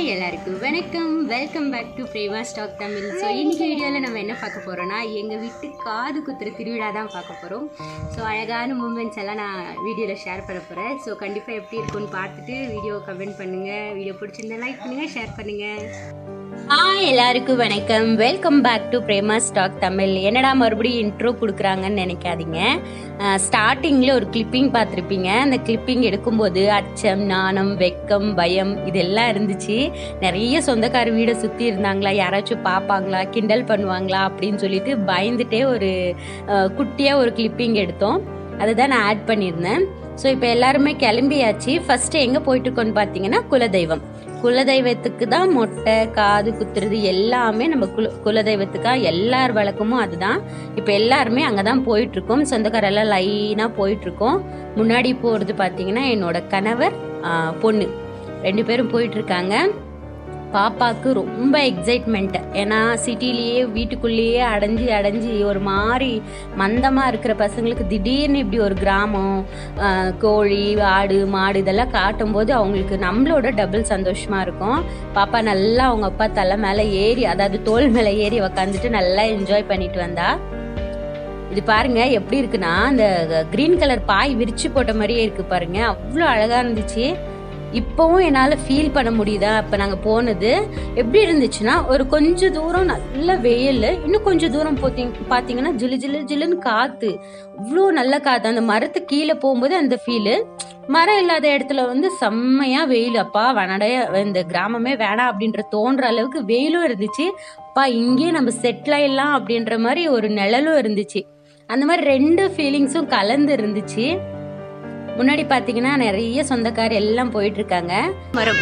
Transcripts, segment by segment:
எல்லாருக்கும் வணக்கம் welcome back to Prema stock Tamil so இன்னைக்கு வீடியோவில் நம்ம என்ன பார்க்க போகிறோம்னா எங்கள் வீட்டு காது குத்துற திருவிழா தான் பார்க்க போகிறோம் ஸோ அழகான மூமெண்ட்ஸ் எல்லாம் நான் வீடியோவில் ஷேர் பண்ண போகிறேன் ஸோ கண்டிப்பாக எப்படி இருக்கும்னு பார்த்துட்டு வீடியோ கமெண்ட் பண்ணுங்கள் வீடியோ பிடிச்சிருந்தா லைக் பண்ணுங்கள் ஷேர் பண்ணுங்கள் ஹாய் எல்லாருக்கும் வணக்கம் welcome back to Prema stock Tamil என்னடா மறுபடியும் இன்ட்ரோ கொடுக்குறாங்கன்னு நினைக்காதீங்க ஸ்டார்டிங்கில் ஒரு கிளிப்பிங் பார்த்துருப்பீங்க அந்த கிளிப்பிங் எடுக்கும்போது அச்சம் நாணம் வெக்கம் பயம் இதெல்லாம் இருந்துச்சு நிறைய சொந்தக்கார வீடை சுற்றி இருந்தாங்களா யாராச்சும் பார்ப்பாங்களா கிண்டல் பண்ணுவாங்களா அப்படின்னு சொல்லிட்டு பயந்துட்டே ஒரு குட்டியாக ஒரு கிளிப்பிங் எடுத்தோம் அதை தான் நான் ஆட் பண்ணியிருந்தேன் ஸோ இப்போ எல்லாருமே கிளம்பியாச்சு ஃபஸ்ட்டு எங்கே போயிட்டு இருக்கோன்னு பார்த்தீங்கன்னா குலதெய்வம் குலதெய்வத்துக்கு தான் மொட்டை காது குத்துறது எல்லாமே நம்ம குல குலதெய்வத்துக்கா எல்லார் வழக்கமும் அதுதான் இப்போ எல்லாருமே அங்கே தான் போயிட்டுருக்கோம் சொந்தக்காரெல்லாம் லைனாக போயிட்டுருக்கோம் முன்னாடி போகிறது பார்த்தீங்கன்னா என்னோட கணவர் ஆ, பொண்ணு ரெண்டு பேரும் போயிட்டுருக்காங்க பாப்பாவுக்கு ரொம்ப எக்ஸைட்மெண்ட் ஏன்னா சிட்டிலேயே வீட்டுக்குள்ளேயே அடைஞ்சு அடைஞ்சு ஒரு மாதிரி மந்தமாக இருக்கிற பசங்களுக்கு திடீர்னு இப்படி ஒரு கிராமம் ஆஹ், கோழி ஆடு மாடு இதெல்லாம் காட்டும்போது அவங்களுக்கு நம்மளோட டபுள் சந்தோஷமாக இருக்கும் பாப்பா நல்லா அவங்க அப்பா தலை மேலே ஏறி அதாவது தோல் மேலே ஏறி உக்காந்துட்டு நல்லா என்ஜாய் பண்ணிட்டு வந்தா இது பாருங்க எப்படி இருக்குன்னா அந்த கிரீன் கலர் பாய் விரிச்சு போட்ட மாதிரியே இருக்கு பாருங்க அவ்வளோ அழகா இருந்துச்சு இப்போவும் என்னால் ஃபீல் பண்ண முடியுதா இப்போ நாங்கள் போனது எப்படி இருந்துச்சுன்னா ஒரு கொஞ்ச தூரம் நல்ல வெயில் இன்னும் கொஞ்சம் தூரம் போத்தீங்க பார்த்தீங்கன்னா ஜிலு ஜிலு ஜிலுன்னு காற்று இவ்வளோ நல்ல காற்று அந்த மரத்து கீழே போகும்போது அந்த ஃபீலு மரம் இல்லாத இடத்துல வந்து செம்மையா வெயில் அப்பா வேணாடைய இந்த கிராமமே வேணாம் அப்படின்ற தோன்ற அளவுக்கு வெயிலும் இருந்துச்சு அப்பா இங்கேயே நம்ம செட்டில் ஆயிடலாம் அப்படின்ற மாதிரி ஒரு நிழலும் இருந்துச்சு அந்த மாதிரி ரெண்டு ஃபீலிங்ஸும் கலந்து இருந்துச்சு முன்னாடி பார்த்தீங்கன்னா நிறைய சொந்தக்கார் எல்லாம் போயிட்டு இருக்காங்க மரம்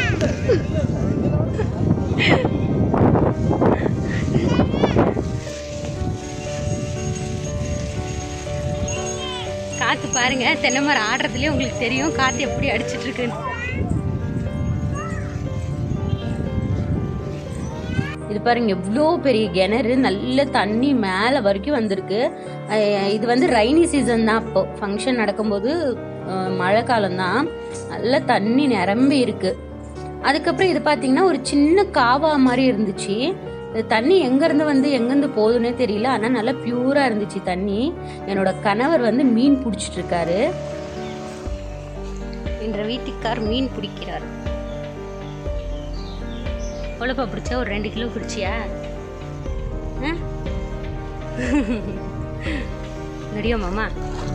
காத்து பாருங்க தென்னை மரம் ஆடுறதுலயே உங்களுக்கு தெரியும் காத்து எப்படி அடிச்சிட்டு இருக்குன்னு இது பாருங்க எவ்வளோ பெரிய கிணறு நல்ல தண்ணி மேலே வரைக்கும் வந்திருக்கு அஹ் இது வந்து ரைனி சீசன் தான் அப்போ ஃபங்க்ஷன் நடக்கும்போது அஹ் மழை காலம்தான் நல்ல தண்ணி நிரம்பி இருக்கு அதுக்கப்புறம் இது பார்த்தீங்கன்னா ஒரு சின்ன காவா மாதிரி இருந்துச்சு இந்த தண்ணி எங்கேருந்து வந்து எங்கேருந்து போகுதுன்னே தெரியல ஆனால் நல்லா பியூராக இருந்துச்சு தண்ணி என்னோட கணவர் வந்து மீன் பிடிச்சிட்டு இருக்காரு என்ற வீட்டுக்கார் மீன் பிடிக்கிறார் கொழுப்பா பிடிச்சா ஒரு ரெண்டு கிலோ பிடிச்சியா நடியோ மாமா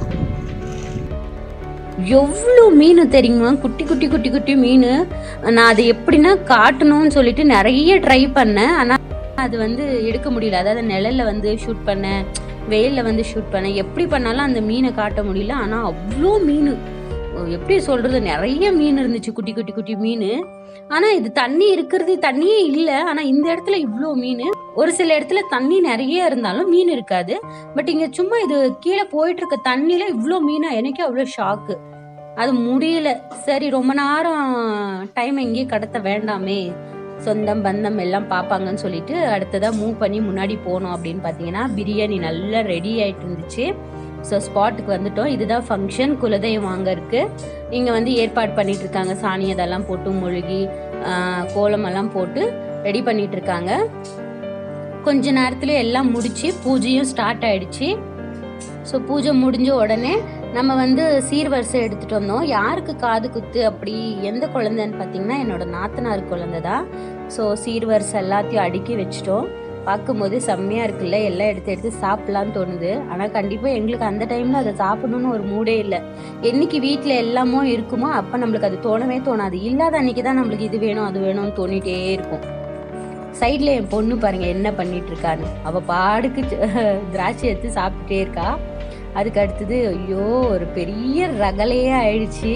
எவ்வளோ மீன் தெரியுமா குட்டி குட்டி குட்டி குட்டி மீன் நான் அது எப்படின்னா காட்டணும்னு சொல்லிட்டு நிறைய ட்ரை பண்ணேன் ஆனால் அது வந்து எடுக்க முடியல அதாவது நிழல்ல வந்து ஷூட் பண்ணேன் வெயிலில் வந்து ஷூட் பண்ணேன் எப்படி பண்ணாலும் அந்த மீனை காட்ட முடியல ஆனால் அவ்வளோ மீன் எப்படி சொல்றது நிறைய மீன் இருந்துச்சு குட்டி குட்டி குட்டி மீன் ஆனா இது தண்ணி இருக்கிறது தண்ணியே இல்லை ஆனா இந்த இடத்துல இவ்வளோ மீன் ஒரு சில இடத்துல தண்ணி நிறைய இருந்தாலும் மீன் இருக்காது பட் இங்க சும்மா இது கீழே போயிட்டு இருக்க தண்ணியில இவ்வளோ மீனா எனக்கே அவ்வளோ ஷாக்கு அது முடியல சரி ரொம்ப நேரம் டைம் எங்கேயே கடத்த வேண்டாமே சொந்தம் பந்தம் எல்லாம் பார்ப்பாங்கன்னு சொல்லிட்டு அடுத்ததாக மூவ் பண்ணி முன்னாடி போனோம் அப்படின்னு பார்த்தீங்கன்னா பிரியாணி நல்லா ரெடி ஆயிட்டு இருந்துச்சு ஸோ ஸ்பாட்டுக்கு வந்துட்டோம் இதுதான் ஃபங்க்ஷன் குலதெய்வம் அங்கே இருக்கு இங்கே வந்து ஏற்பாடு பண்ணிட்டு இருக்காங்க சாணி அதெல்லாம் போட்டு மொழுகி ஆஹ், கோலமெல்லாம் போட்டு ரெடி பண்ணிட்டு இருக்காங்க கொஞ்ச நேரத்துல எல்லாம் முடிச்சு பூஜையும் ஸ்டார்ட் ஆயிடுச்சு ஸோ பூஜை முடிஞ்ச உடனே நம்ம வந்து சீர்வரிசை எடுத்துட்டு வந்தோம் யாருக்கு காது குத்து அப்படி எந்த குழந்தைன்னு பார்த்தீங்கன்னா என்னோட நாத்தனார் குழந்தை தான் ஸோ சீர்வரிசை எல்லாத்தையும் அடுக்கி வச்சிட்டோம் பார்க்கும்போது செம்மையா இருக்குல்ல எல்லாம் எடுத்து எடுத்து சாப்பிடலான்னு தோணுது ஆனால் கண்டிப்பாக எங்களுக்கு அந்த டைமில் அதை சாப்பிடணும்னு ஒரு மூடே இல்லை என்னைக்கு வீட்டில் எல்லாமோ இருக்குமோ அப்போ நம்மளுக்கு அது தோணவே தோணாது இல்லாத அன்னைக்கு தான் நம்மளுக்கு இது வேணும் அது வேணும்னு தோணிட்டே இருக்கும் சைடில் என் பொண்ணு பாருங்க என்ன பண்ணிட்டு இருக்கான்னு அவ பாடுக்கு திராட்சை எடுத்து சாப்பிட்டுட்டே இருக்கா அதுக்கு அடுத்தது ஐயோ ஒரு பெரிய ரகலையே ஆயிடுச்சு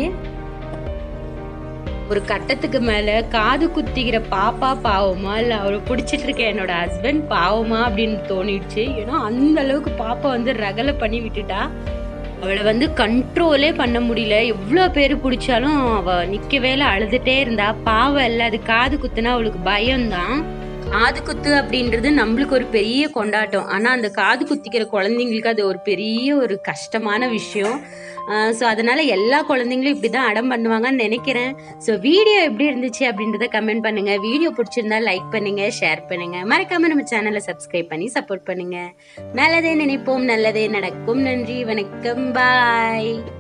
ஒரு கட்டத்துக்கு மேல காது குத்திக்கிற பாப்பா பாவமா இல்ல அவளை பிடிச்சிட்டு இருக்க என்னோட ஹஸ்பண்ட் பாவமா அப்படின்னு தோணிடுச்சு ஏன்னா அந்த அளவுக்கு பாப்பா வந்து ரகலை பண்ணி விட்டுட்டா அவளை வந்து கண்ட்ரோலே பண்ண முடியல எவ்வளோ பேர் பிடிச்சாலும் அவ நிற்கவே இல்லை அழுதுட்டே இருந்தா பாவம் இல்லை அது காது குத்துனா அவளுக்கு பயம்தான் காது குத்து அப்படின்றது நம்மளுக்கு ஒரு பெரிய கொண்டாட்டம் ஆனால் அந்த காது குத்திக்கிற குழந்தைங்களுக்கு அது ஒரு பெரிய ஒரு கஷ்டமான விஷயம் ஸோ அதனால எல்லா குழந்தைங்களும் இப்படி தான் அடம் பண்ணுவாங்கன்னு நினைக்கிறேன் ஸோ வீடியோ எப்படி இருந்துச்சு அப்படின்றத கமெண்ட் பண்ணுங்க வீடியோ பிடிச்சிருந்தா லைக் பண்ணுங்க ஷேர் பண்ணுங்க மறக்காம நம்ம சேனலை சப்ஸ்கிரைப் பண்ணி சப்போர்ட் பண்ணுங்க நல்லதே நினைப்போம் நல்லதே நடக்கும் நன்றி வணக்கம் பாய்